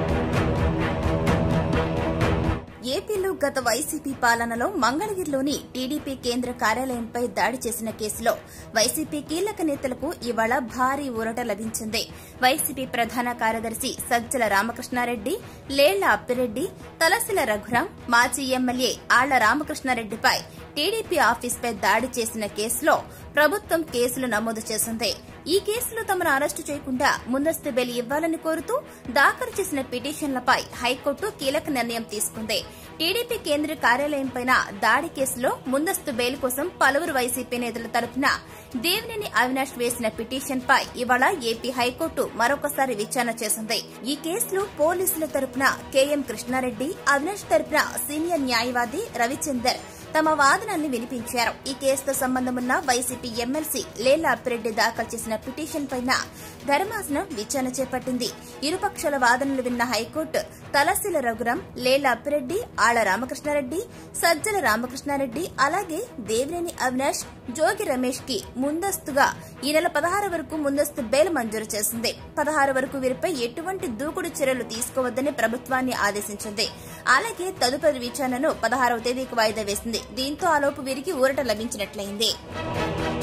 ఏపీలో గత వైసీపీ పాలనలో మంగళగిరిలోని టీడీపీ కేంద్ర కార్యాలయంపై దాడి చేసిన కేసులో వైసీపీ కీలక నేతలకు ఇవాళ భారీ ఊరట లభించింది వైసీపీ ప్రధాన కార్యదర్శి సజ్జల రామకృష్ణారెడ్డి లేళ్ల అప్పిరెడ్డి తలసిల రఘురాం మాజీ ఎమ్మెల్యే ఆళ్ల రామకృష్ణారెడ్డిపై టీడీపీ ఆఫీస్పై దాడి చేసిన కేసులో ప్రభుత్వం కేసులు నమోదు చేసింది ఈ కేసులో తమను అరెస్టు చేయకుండా ముందస్తు బెయిల్ ఇవ్వాలని కోరుతూ దాఖలు చేసిన పిటిషన్లపై హైకోర్టు కీలక నిర్ణయం తీసుకుంది టీడీపీ కేంద్ర కార్యాలయంపై దాడి కేసులో ముందస్తు బెయిల్ కోసం పలువురు వైసీపీ నేతల తరపున దేవినేని అవినాష్ వేసిన పిటిషన్ పై ఇవాళ ఏపీ హైకోర్టు మరొకసారి విచారణ చేసింది ఈ కేసులో పోలీసుల తరపున కేఎం కృష్ణారెడ్డి అవినాష్ తరపున సీనియర్ న్యాయవాది రవిచందర్ తమ వాదనల్ని వినిపించారు ఈ కేసుతో సంబంధమున్న వైసీపీ ఎమ్మెల్సీ లేలా అప్పిరెడ్డి దాఖలు చేసిన పిటిషన్ పైన ధర్మాసనం విచారణ చేపట్టింది ఇరుపక్షాల వాదనలు విన్న హైకోర్టు తలశీల రఘురాం లేలా అప్పిరెడ్డి ఆళ్ల రామకృష్ణారెడ్డి సజ్జల రామకృష్ణారెడ్డి అలాగే దేవినేని అవినాష్ జోగి రమేష్ కి ముందస్తుగా ఈ నెల పదహారు వరకు ముందస్తు బెయిల్ మంజూరు చేసింది పదహారు వరకు వీరిపై ఎటువంటి దూకుడు చర్యలు తీసుకోవద్దని ప్రభుత్వాన్ని ఆదేశించింది అలాగే తదుపరి విచారణను పదహారవ తేదీకి వాయిదా వేసింది దీంతో ఆలోపు వీరికి ఊరట లభించినట్లయింది